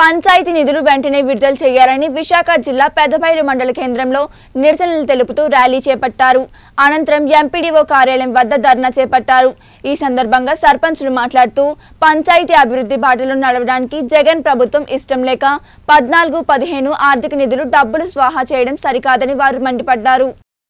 పంచాయతీ నిధులు వెంటనే విడుదల చేయాలని విశాఖ జిల్లా పెద్దబైలు మండల కేంద్రంలో నిరసనలు తెలుపుతూ ర్యాలీ చేపట్టారు అనంతరం ఎంపీడీఓ కార్యాలయం వద్ద ధర్నా చేపట్టారు ఈ సందర్భంగా సర్పంచులు మాట్లాడుతూ పంచాయతీ అభివృద్ధి బాటలో నడవడానికి జగన్ ప్రభుత్వం ఇష్టం లేక పద్నాలుగు పదిహేను ఆర్థిక నిధులు డబ్బులు స్వాహా చేయడం సరికాదని వారు మండిపడ్డారు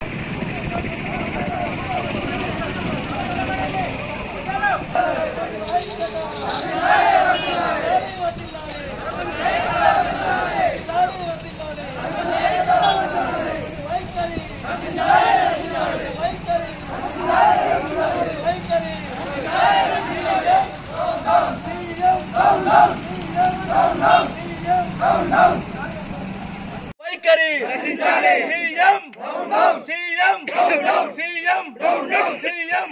వైఖరి సీఎం సీఎం సీఎం సీఎం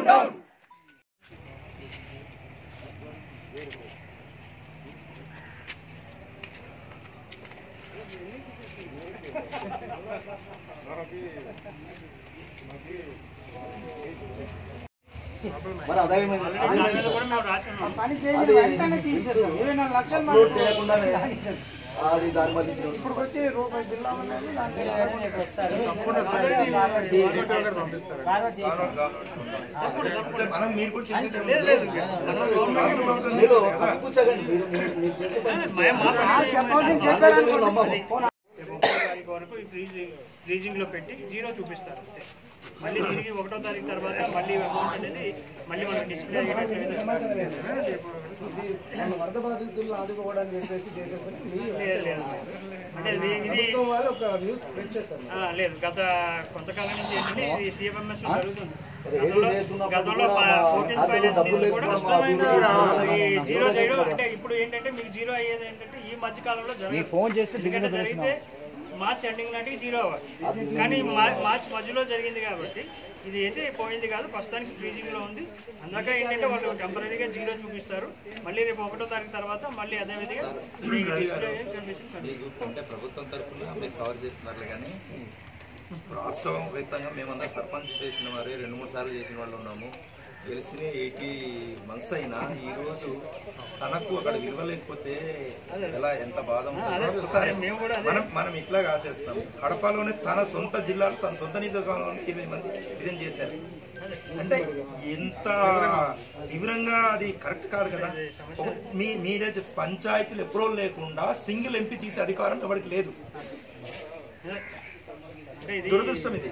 మరి అదేమైంది అదేమైంది సార్? పని అది చేసి వెంటనే తీసేసాం ఇరవై నాలుగు లక్షలు అప్లోడ్ మాకు చేయకుండానే అది దాని మరి ఇప్పుడు వచ్చి రూపాయి బిల్లు అవ్వలేదు దానికి మనం మీరు కూడా చేసేది మీరు కప్పించకండి మీరు మీరు- మీరు చేసే పని చెప్పాల్సింది దానిలో చెప్పారు అయితే మేము నమ్మము ఒకటో తారీఖు వరకు ఈ ఫ్రీజింగ్ ఫ్రీజింగ్ లో పెట్టి జీరో చూపిస్తారు అంతే మళ్ళీ తిరిగి ఒకటో తారీఖు తర్వాత మళ్ళీ అమౌంట్ అనేది మళ్ళీ మనకి డిస్ప్లే అయ్యేటట్లు వరద బాధితులు ఆదుకోవడానికి చెప్పేసి చేసేసి లేదు లేదు అంటే ఇది ఇది వాళ్ళు ఒక న్యూస్ ప్రింట్ చేస్తారు ఆ, లేదు గత కొంతకాలం నుంచి ఏంటంటే ఇది సిఎంఎంఎస్ లో జరుగుతుంది మరి ఏదో గతంలో చేస్తున్నప్పుడు గతంలో కూడా మా ఫోర్టీన్ ఖాతాలో ఫైనాన్స్ డబ్బులు నిధులు కూడా లేకుండా మా నష్టమైన అభివృద్ధి ఈ రావాలి. జీరో చేయడం జీరో అంటే ఇప్పుడు ఏంటంటే మీకు జీరో అయ్యేది ఏంటంటే ఈ మధ్య కాలంలో జరగదు ఫోన్ చేస్తే ఎందుకంటే జరిగితే మార్చ్ ఎండింగ్ నాటికి జీరో అవ్వాలి కానీ మా- మార్చ్ మధ్యలో జరిగింది కాబట్టి ఇది అయితే పోయింది కాదు ప్రస్తుతానికి ఫ్రీజింగ్ లో ఉంది అందాక ఏంటంటే వాళ్ళు టెంపరీగా జీరో చూపిస్తారు మళ్ళీ రేపు ఒకటో తారీఖు తర్వాత మళ్ళీ అదే విధంగా మీకు డిస్ప్లే కండిషన్ మీకు అంటే ప్రభుత్వం తరఫున మీరు కవర్ చేస్తున్నారు కానీ రాష్ట్రం వ్యాప్తంగా మేమంతా సర్పంచ్ చేసిన వారే రెండు మూడు సార్లు చేసిన వాళ్ళు ఉన్నాము గెలిచిన ఎయిటీ మంత్స్ అయినా ఈ రోజు తనకు అక్కడ విలువ లేకపోతే ఎలా ఎంత బాధ ఉంటుందో ఒకసారి మనం మనం ఇట్లా కాసేస్తాం కడపలోనే తన సొంత జిల్లాలో తన సొంత నియోజకవర్గంలో ఇరవై మంది రిజైన్ చేశారు అంటే ఎంత తీవ్రంగా అది కరెక్ట్ కాదు కదా ఒక- మీ మీరే చెప్ప- పంచాయతీలు ఎప్పుడో లేకుండా సింగిల్ ఎంపీ తీసే అధికారం ఎవరికి లేదు అంటే ఇది దురదృష్టం ఇది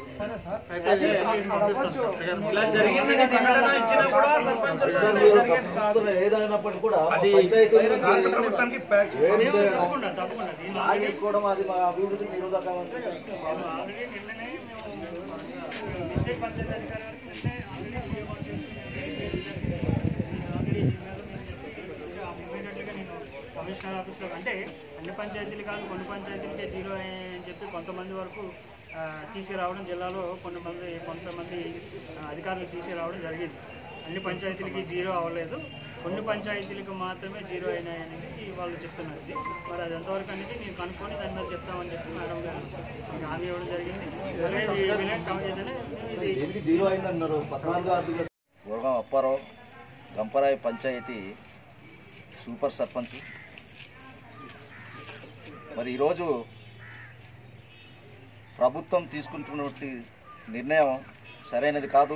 సార్ మీరు కప్పుతున్న ఏదైనప్పటికీ కూడా మా అది పంచాయతీలు రాష్ట్ర ప్రభుత్వానికి ప్యాచ్ వేరు చేయడం తప్పకుండా తప్పకుండా దీనిలో ఆగేసుకోవడం అది మా అభివృద్ధికి నిరోధకం అంటే ఆల్రెడీ నిన్ననే మేము డిస్ట్రిక్ట్ పంచాయతీ అధికారి గారికి నిన్నే ఆల్రెడీ ఏర్పాటు చేస్తున్నాం. ఆల్రెడీ ఇమీడియట్గా నేను కమిషనర్ ఆఫీస్లో అంటే అన్ని పంచాయతీలు కాదు కొన్ని పంచాయతీలకే జీరో అని చెప్పి కొంతమంది వరకు ఆ, తీసుకురావడం జిల్లాలో కొంతమంది కొంతమంది ఆ, అధికారులు తీసుకురావడం జరిగింది అన్ని పంచాయతీలకి జీరో అవ్వలేదు కొన్ని పంచాయతీలకు మాత్రమే జీరో అయినాయి అనేది వాళ్ళు చెప్తున్నారు ఇది మరి అది ఎంతవరకు అనేది నేను కనుక్కొని దాని మీద చెప్తామని చెప్పి మేడం గారు నాకు హామీ ఇవ్వడం జరిగింది అలాగే ఈ విలేజ్ కమిటీ ఏదైనా ఇది దీనికి జీరో అయిందన్నారు పద్నాలుగు ఆర్థిక పూర్వం అప్పారావు గంపరాయి పంచాయతీ సూపర్ సర్పంచ్ మరి ఈరోజు ప్రభుత్వం తీసుకుంటున్నటువంటి నిర్ణయం సరైనది కాదు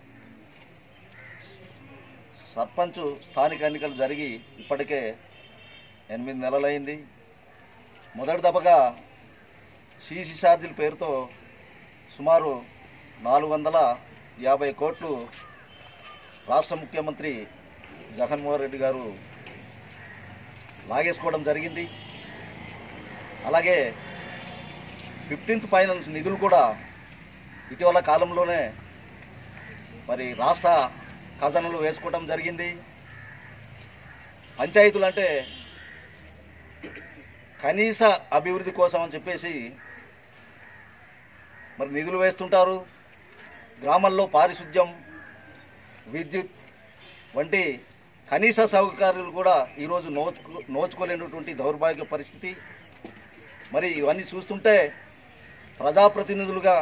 సర్పంచ్ స్థానిక ఎన్నికలు జరిగి ఇప్పటికే ఎనిమిది నెలలైంది మొదటి దఫగా సీసీ ఛార్జీల పేరుతో సుమారు నాలుగు వందల యాభై కోట్లు రాష్ట్ర ముఖ్యమంత్రి జగన్మోహన్ రెడ్డి గారు లాగేసుకోవడం జరిగింది అలాగే ఫిఫ్టీన్త్ ఫైనాన్స్ నిధులు కూడా ఇటీవల కాలంలోనే మరి రాష్ట్ర ఖజానాలో వేసుకోవడం జరిగింది పంచాయతీలు అంటే కనీస అభివృద్ధి కోసం అని చెప్పేసి మరి నిధులు వేస్తుంటారు గ్రామాల్లో పారిశుద్ధ్యం విద్యుత్ వంటి కనీస సౌకర్యాలు కూడా ఈరోజు నోచుకో నోచుకోలేనటువంటి దౌర్భాగ్య పరిస్థితి మరి ఇవన్నీ చూస్తుంటే ప్రజాప్రతినిధులుగా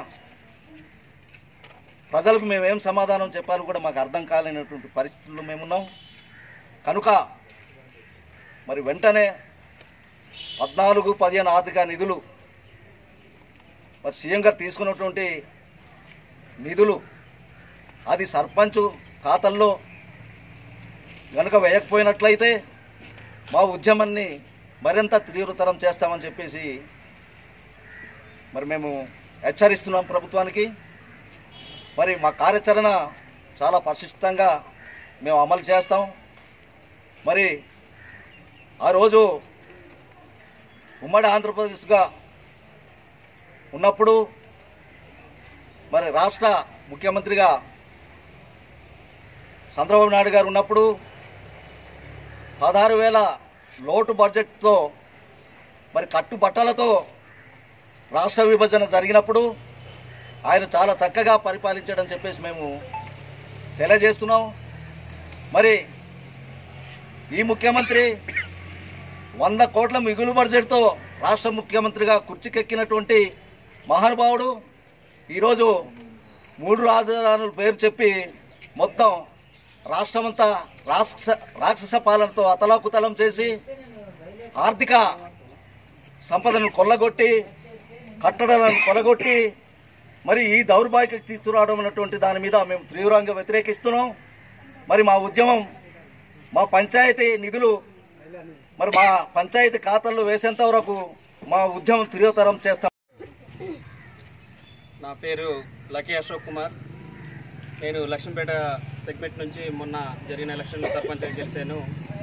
ప్రజలకు మేమేం సమాధానం చెప్పాలో కూడా మాకు అర్థం కాలేనటువంటి పరిస్థితుల్లో మేమున్నాం కనుక మరి వెంటనే పద్నాలుగు పదిహేను ఆర్థిక నిధులు మరి సీఎం గారు తీసుకున్నటువంటి నిధులు అది సర్పంచ్ ఖాతాల్లో గనుక వేయకపోయినట్లయితే మా ఉద్యమాన్ని మరింత తీవ్రతరం చేస్తామని చెప్పేసి మరి మేము హెచ్చరిస్తున్నాం ప్రభుత్వానికి మరి మా కార్యాచరణ చాలా పరిశిష్టంగా మేము అమలు చేస్తాం మరి ఆ రోజు ఉమ్మడి ఆంధ్రప్రదేశ్గా ఉన్నప్పుడు మరి రాష్ట్ర ముఖ్యమంత్రిగా చంద్రబాబు నాయుడు గారు ఉన్నప్పుడు పదహారు వేల లోటు బడ్జెట్తో మరి కట్టుబట్టలతో రాష్ట్ర విభజన జరిగినప్పుడు ఆయన చాలా చక్కగా పరిపాలించాడని చెప్పేసి మేము తెలియజేస్తున్నాం మరి ఈ ముఖ్యమంత్రి వంద కోట్ల మిగులు బడ్జెట్తో రాష్ట్ర ముఖ్యమంత్రిగా కుర్చీకెక్కినటువంటి మహానుభావుడు ఈరోజు మూడు రాజధానుల పేరు చెప్పి మొత్తం రాష్ట్రమంతా రాక్షస రాక్షస పాలనతో అతలాకుతలం చేసి ఆర్థిక సంపదను కొల్లగొట్టి కట్టడాలను కొలగొట్టి మరి ఈ దౌర్భాగ్యకి తీసుకురావడం అన్నటువంటి దాని మీద మేము తీవ్రంగా వ్యతిరేకిస్తున్నాం మరి మా ఉద్యమం మా పంచాయతీ నిధులు మరి మా పంచాయతీ ఖాతాల్లో వేసేంత వరకు మా ఉద్యమం తీవ్రతరం చేస్తాం నా పేరు లక్కీ అశోక్ కుమార్ నేను లక్ష్మీపేట సెగ్మెంట్ నుంచి మొన్న జరిగిన ఎలక్షన్లో సర్పంచ్గా గెలిచాను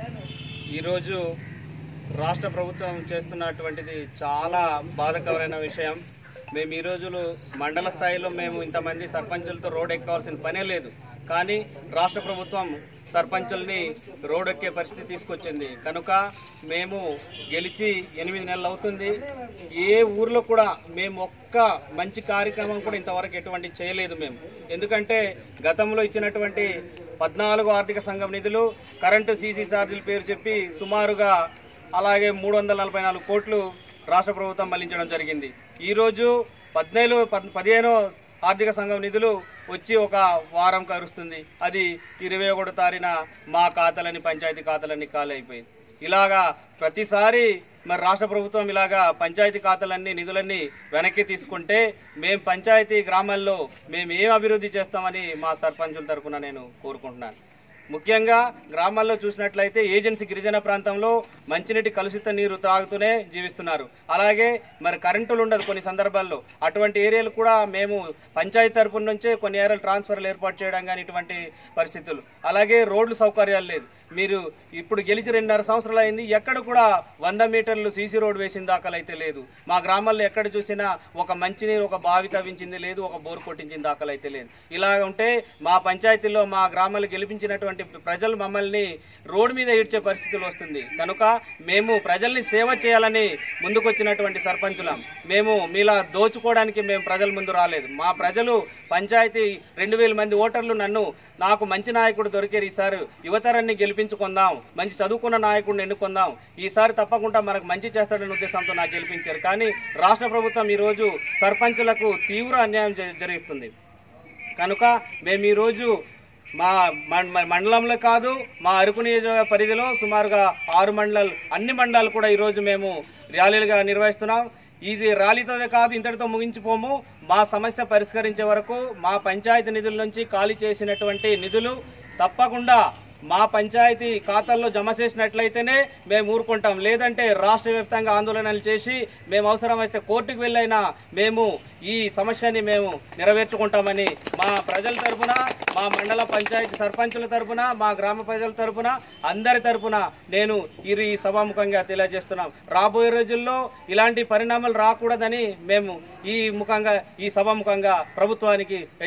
ఈరోజు రాష్ట్ర ప్రభుత్వం చేస్తున్నటువంటిది చాలా బాధకరమైన విషయం మేము ఈ రోజులు మండల స్థాయిలో మేము ఇంతమంది సర్పంచులతో రోడ్ ఎక్కవలసిన పనే లేదు కానీ రాష్ట్ర ప్రభుత్వం సర్పంచుల్ని రోడ్ ఎక్కే పరిస్థితి తీసుకొచ్చింది కనుక మేము గెలిచి ఎనిమిది నెలలు అవుతుంది ఏ ఊర్లో కూడా మేము ఒక్క మంచి కార్యక్రమం కూడా ఇంతవరకు ఎటువంటి చేయలేదు మేము ఎందుకంటే గతంలో ఇచ్చినటువంటి పద్నాలుగు ఆర్థిక సంఘం నిధులు కరెంటు సీసీ ఛార్జీల పేరు చెప్పి సుమారుగా అలాగే మూడు వందల నలభై నాలుగు కోట్లు రాష్ట్ర ప్రభుత్వం మళ్లించడం జరిగింది ఈరోజు పద్నాలుగు పద్- పదిహేనో ఆర్థిక సంఘం నిధులు వచ్చి ఒక వారం కరుస్తుంది అది ఇరవై ఒకటో తారీన మా ఖాతాలని పంచాయతీ ఖాతాలన్నీ ఖాళీ అయిపోయింది ఇలాగా ప్రతిసారి మరి రాష్ట్ర ప్రభుత్వం ఇలాగా పంచాయతీ ఖాతాలన్నీ నిధులన్నీ వెనక్కి తీసుకుంటే మేము పంచాయతీ గ్రామాల్లో మేము ఏం అభివృద్ధి చేస్తామని మా సర్పంచుల తరఫున నేను కోరుకుంటున్నాను ముఖ్యంగా గ్రామాల్లో చూసినట్లయితే ఏజెన్సీ గిరిజన ప్రాంతంలో మంచినీటి కలుషిత నీరు తాగుతూనే జీవిస్తున్నారు అలాగే మరి కరెంటులు ఉండదు కొన్ని సందర్భాల్లో అటువంటి ఏరియాలు కూడా మేము పంచాయతీ తరపున నుంచే కొన్ని ఏరియాలు ట్రాన్స్ఫర్లు ఏర్పాటు చేయడం కానీ ఇటువంటి పరిస్థితులు అలాగే రోడ్లు సౌకర్యాలు లేదు మీరు ఇప్పుడు గెలిచి రెండున్నర సంవత్సరాలు అయింది ఎక్కడ కూడా వంద మీటర్లు సీసీ రోడ్ వేసిన దాఖలైతే లేదు మా గ్రామాల్లో ఎక్కడ చూసినా ఒక మంచినీరు ఒక బావి తవ్వించింది లేదు ఒక బోరు కొట్టించిన దాఖలైతే లేదు ఇలా ఉంటే మా పంచాయతీలో మా గ్రామాలు గెలిపించినటువంటి ప్రజలు మమ్మల్ని రోడ్డు మీద ఈడ్చే పరిస్థితులు వస్తుంది కనుక మేము ప్రజల్ని సేవ చేయాలని ముందుకొచ్చినటువంటి సర్పంచులం మేము మీలా దోచుకోవడానికి మేము ప్రజల ముందు రాలేదు మా ప్రజలు పంచాయతీ రెండు వేల మంది ఓటర్లు నన్ను నాకు మంచి నాయకుడు దొరికారు ఈసారి యువతరాన్ని గెలిపించుకుందాం మంచి చదువుకున్న నాయకుడిని ఎన్నుకుందాం ఈసారి తప్పకుండా మనకు మంచి చేస్తాడనే ఉద్దేశంతో నాకు గెలిపించారు కానీ రాష్ట్ర ప్రభుత్వం ఈరోజు సర్పంచులకు తీవ్ర అన్యాయం జ- జరిగిస్తుంది కనుక మేము ఈరోజు మా మం- మ- మండలంలో కాదు మా అరకు నియోజక పరిధిలో సుమారుగా ఆరు మండలాలు అన్ని మండలాలు కూడా ఈరోజు మేము ర్యాలీలుగా నిర్వహిస్తున్నాం ఇది ర్యాలీతోనే కాదు ఇంతటితో ముగించిపోము మా సమస్య పరిష్కరించే వరకు మా పంచాయతీ నిధుల నుంచి ఖాళీ చేసినటువంటి నిధులు తప్పకుండా మా పంచాయతీ ఖాతాల్లో జమ చేసినట్లయితేనే మేము ఊరుకుంటాం లేదంటే రాష్ట్ర వ్యాప్తంగా ఆందోళనలు చేసి మేము అవసరమైతే కోర్టుకు వెళ్ళైనా మేము ఈ సమస్యని మేము నెరవేర్చుకుంటామని మా ప్రజల తరపున మా మండల పంచాయతీ సర్పంచుల తరపున మా గ్రామ ప్రజల తరపున అందరి తరపున నేను ఇది ఈ సభాముఖంగా తెలియజేస్తున్నాం రాబోయే రోజుల్లో ఇలాంటి పరిణామాలు రాకూడదని మేము ఈ ముఖంగా ఈ సభాముఖంగా ప్రభుత్వానికి